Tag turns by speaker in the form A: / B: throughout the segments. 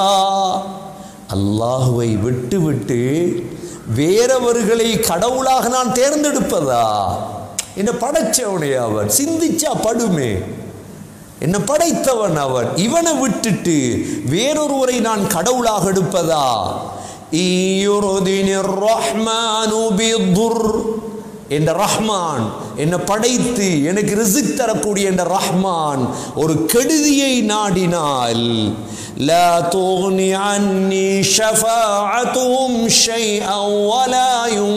A: அல்லாஹுவை விட்டு விட்டு வேறவர்களை கடவுளாக நான் தேர்ந்தெடுப்பதா என்ன படைச்சவனே அவன் சிந்திச்சா படுமே என்ன படைத்தவன் அவன் இவனை விட்டுட்டு வேறொருவரை நான் கடவுளாக எடுப்பதா ஈயுருதினிர் ரஹ்மானு பிதுர் என்ற ரஹ்மான் என்னை படைத்து எனக்கு ரிசிக் தரக்கூடிய என்ற ரஹ்மான் ஒரு கெடுதியை நாடினால் لا تغني عني شفاعتهم شيئا ولا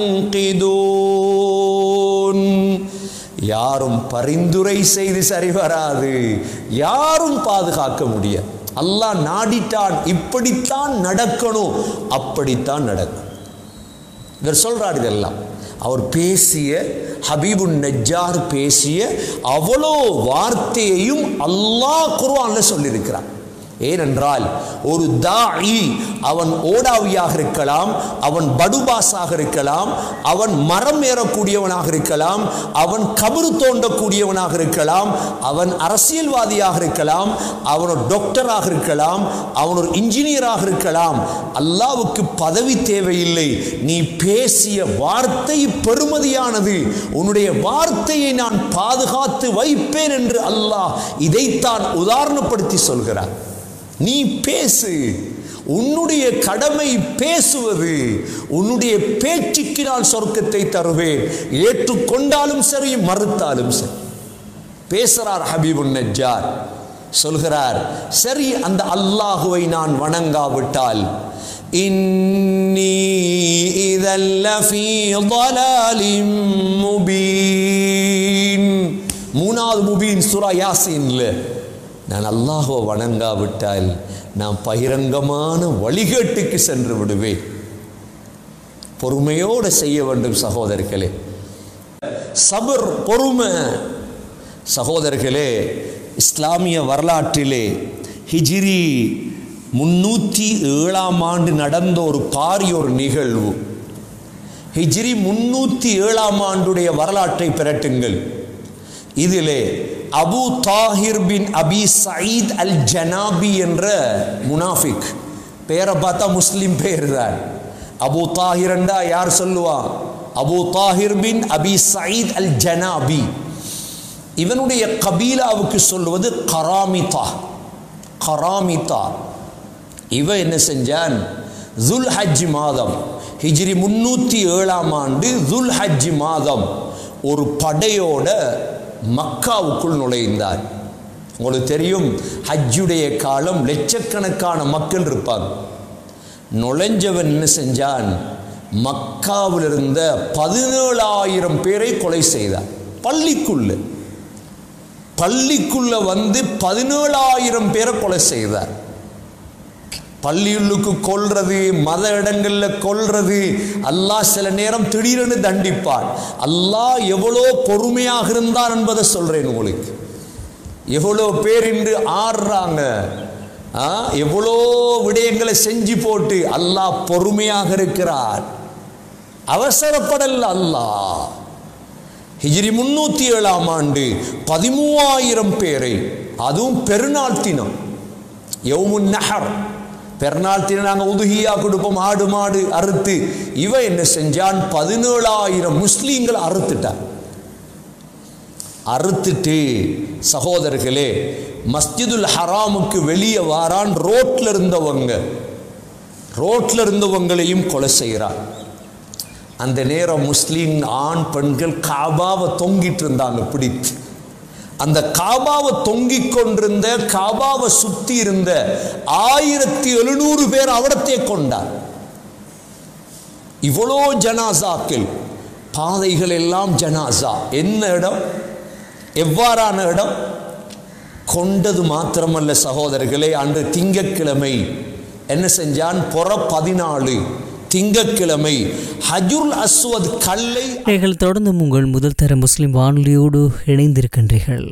A: ينقذون யாரும் பரிந்துரை செய்து சரி வராது யாரும் பாதுகாக்க முடியாது அல்லாஹ் நாடிட்டான் இப்படித்தான் நடக்கணும் அப்படித்தான் நடக்கும் இவர் சொல்றார் இதெல்லாம் அவர் பேசிய ஹபீபுன் நஜ்ஜார் பேசிய அவ்வளோ வார்த்தையையும் அல்லாஹ் குர்ஆன்ல சொல்லியிருக்கிறார் ஏனென்றால் ஒரு தாயி அவன் ஓடாவியாக இருக்கலாம் அவன் படுபாஸாக இருக்கலாம் அவன் மரம் ஏறக்கூடியவனாக இருக்கலாம் அவன் கபரு தோண்டக்கூடியவனாக இருக்கலாம் அவன் அரசியல்வாதியாக இருக்கலாம் அவன் ஒரு டாக்டராக இருக்கலாம் அவன் ஒரு இன்ஜினியராக இருக்கலாம் அல்லாவுக்கு பதவி தேவையில்லை நீ பேசிய வார்த்தை பெருமதியானது உன்னுடைய வார்த்தையை நான் பாதுகாத்து வைப்பேன் என்று அல்லாஹ் இதைத்தான் உதாரணப்படுத்தி சொல்கிறார் நீ பேசு உன்னுடைய கடமை பேசுவது உன்னுடைய பேச்சுக்கு நான் சொர்க்கத்தை தருவேன் ஏற்றுக்கொண்டாலும் சரி மறுத்தாலும் சரி பேசுறார் ஹபீபுன் நஜ்ஜார் சொல்கிறார் சரி அந்த அல்லாஹுவை நான் வணங்காவிட்டால் இன்னி இதல்ல ஃபீ ضلال முபீன் மூணாவது முபீன் சூரா யாசீன்ல நான் அல்லாஹுவை வணங்காவிட்டால் நான் பகிரங்கமான வழிகேட்டுக்கு சென்று விடுவேன் பொறுமையோடு செய்ய வேண்டும் சகோதரர்களே சபர் பொறுமை சகோதரர்களே இஸ்லாமிய வரலாற்றிலே ஹிஜிரி முன்னூற்றி ஏழாம் ஆண்டு நடந்த ஒரு பாரிய ஒரு நிகழ்வு ஹிஜ்ரி முன்னூற்றி ஏழாம் ஆண்டுடைய வரலாற்றை பிரட்டுங்கள் இதிலே Abu Tahir bin Abi Saeed al Janabi என்ற முனாஃபிக் பேரை பார்த்தா முஸ்லிம் பேர் தான் அபு தாஹிர் என்றா யார் சொல்லுவா Abu Tahir bin Abi Saeed al Janabi இவனுடைய கபீலாவுக்கு சொல்லுவது கராமிதா கராமிதா இவன் என்ன செஞ்சான் துல் ஹஜ் மாதம் ஹிஜ்ரி முன்னூற்றி ஏழாம் ஆண்டு துல் ஹஜ் மாதம் ஒரு படையோட மக்காவுக்குள் நுழைந்தார் உங்களுக்கு தெரியும் ஹஜ்ஜுடைய காலம் லட்சக்கணக்கான மக்கள் இருப்பாங்க நுழைஞ்சவன் என்ன செஞ்சான் மக்காவில் இருந்த பதினேழாயிரம் பேரை கொலை செய்தார் பள்ளிக்குள்ள பள்ளிக்குள்ள வந்து பதினேழாயிரம் பேரை கொலை செய்தார் பள்ளியுள்ளுக்கு கொல்றது மத இடங்கள்ல கொல்றது அல்லாஹ் சில நேரம் திடீரென தண்டிப்பான் அல்லாஹ் எவ்வளோ பொறுமையாக இருந்தான் என்பதை சொல்றேன் உங்களுக்கு எவ்வளோ பேர் இன்று ஆடுறாங்க ஆ, எவ்வளோ விடயங்களை செஞ்சு போட்டு அல்லாஹ் பொறுமையாக இருக்கிறார் அவசரப்படல அல்லாஹ் ஹிஜ்ரி முன்னூத்தி ஏழாம் ஆண்டு பதிமூவாயிரம் பேரை அதுவும் பெருநாள் தினம் யௌமுன் நஹர் பெருநாள் தினம் நாங்கள் உதுகியா கொடுப்போம் ஆடு மாடு அறுத்து இவன் என்ன செஞ்சான் பதினேழாயிரம் முஸ்லீம்கள் அறுத்துட்டான் அறுத்துட்டு சகோதரர்களே மஸ்ஜிதுல் ஹராமுக்கு வெளியே வாரான் ரோட்ல இருந்தவங்க ரோட்ல இருந்தவங்களையும் கொலை செய்கிறான் அந்த நேரம் முஸ்லீம் ஆண் பெண்கள் காபாவை தொங்கிட்டு இருந்தாங்க பிடித்து அந்த காபாவை தொங்கிக் கொண்டிருந்த காபாவை சுத்தி இருந்த ஆயிரத்தி எழுநூறு பேர் அவடத்தை கொண்டார் இவ்வளோ ஜனாசாக்கள் பாதைகள் எல்லாம் ஜனாசா என்ன இடம் எவ்வாறான இடம் கொண்டது மாத்திரமல்ல சகோதரர்களே அன்று திங்கட்கிழமை என்ன செஞ்சான் புற பதினாலு திங்கட்கிழமை ஹஜுல் அஸ்வத் கல்லை
B: நீங்கள் தொடர்ந்து உங்கள் முதல் தர முஸ்லிம் வானொலியோடு இணைந்திருக்கின்றீர்கள்